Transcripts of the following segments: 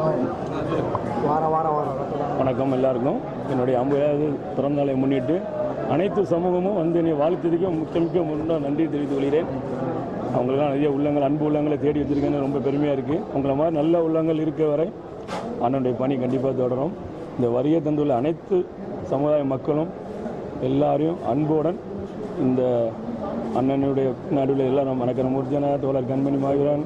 வாரம் வாரம் வாரம் வணக்கம் எல்லாருக்கும் என்னுடைய ஐம்பதாவது பிறந்தநாளை முன்னிட்டு அனைத்து சமூகமும் வந்து என்னை வாழ்த்ததுக்கு மிக்க மிக்க முன்னாள் நன்றி தெரிவித்துக் கொள்கிறேன் அவங்களுக்கெல்லாம் நிறைய உள்ளங்கள் அன்பு உள்ளங்களை தேடி வச்சிருக்கேன்னு ரொம்ப பெருமையாக இருக்குது உங்களை மாதிரி நல்ல உள்ளங்கள் இருக்க வரை அண்ணனுடைய பணி கண்டிப்பாக தொடரும் இந்த வரியை தந்துள்ள அனைத்து சமுதாய மக்களும் எல்லாரையும் அன்புடன் இந்த அண்ணனுடைய நடுவில் எல்லாம் நம்ம மணக்கிற மூர்ஜனா தோழர் கண்மணி மாவீரன்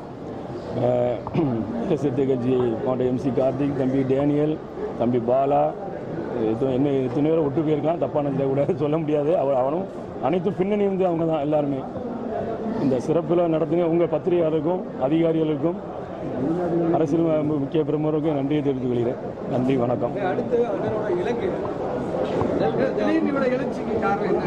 சித்து கட்சி மாவட்ட எம்சி கார்த்திக் தம்பி டேனியல் தம்பி பாலா இது என்ன இத்தனை பேரை விட்டு போயிருக்கலாம் தப்பான கூட சொல்ல முடியாது அவ அவனும் அனைத்தும் பின்னணி வந்து அவங்க தான் எல்லாருமே இந்த சிறப்பில் நடத்தின உங்கள் பத்திரிகையாளருக்கும் அதிகாரிகளுக்கும் அரசியல் மு- முக்கிய பிரமுகருக்கும் நன்றியை தெரிவித்துக் கொள்கிறேன் நன்றி வணக்கம் அடுத்து அண்ணனோட இலக்கு திடீர்னு இவ்வளவு எழுச்சிக்கு காரணம்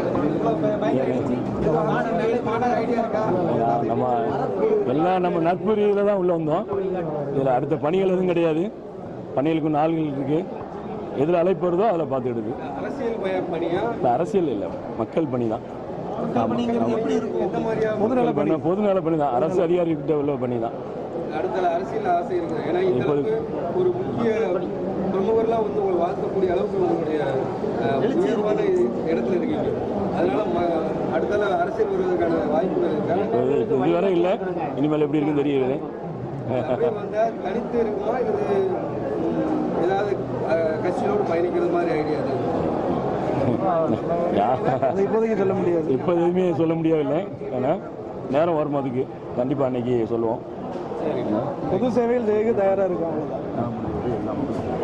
என்ன ஐடியா இருக்கா நம்ம எல்லாம் நம்ம நட்பு ரீதியில் தான் உள்ளே வந்தோம் இதில் அடுத்த பணிகள் எதுவும் கிடையாது பணிகளுக்கு நாள்கள் இருக்குது எதில் அழைப்பு வருதோ அதில் பார்த்துக்கிடுது அரசியல் பய பணியா இந்த அரசியல் இல்லை மக்கள் பணி தான் எந்த மாதிரியா பொதுநல பணி பொதுநல பணி தான் அரசு அதிகாரிகிட்ட உள்ள பணி தான் அடுத்த அரசியல் ஆசை இருக்கு ஏன்னா இந்த அளவுக்கு ஒரு முக்கிய பிரமுகர்லாம் வந்து உங்களை வாழ்த்தக்கூடிய அளவுக்கு உங்களுடைய அஹ், உயர்வான இடத்துல இருக்கீங்க அதனால ம- அடுத்த அரசியல் வருவதற்கான வாய்ப்புகள் இருக்கா இது இது இதுவரை இல்லை இனிமேல் எப்படி இருக்குன்னு தெரியல அப்படியே வந்தா தனித்து இருக்குமா இது ம், ஏதாவது அஹ், கட்சியோடு பயணிக்கிறது மாதிரி ஐடியா அது இப்போதைக்கு சொல்ல முடியாது இப்போ எதுவுமே சொல்ல முடியவில்லை ஏன்னா நேரம் வரும் அதுக்கு கண்டிப்பாக அன்னைக்கு சொல்லுவோம் பொது சேவையில் செய்ய தயாராக இருக்கும் அவ்வளோதான்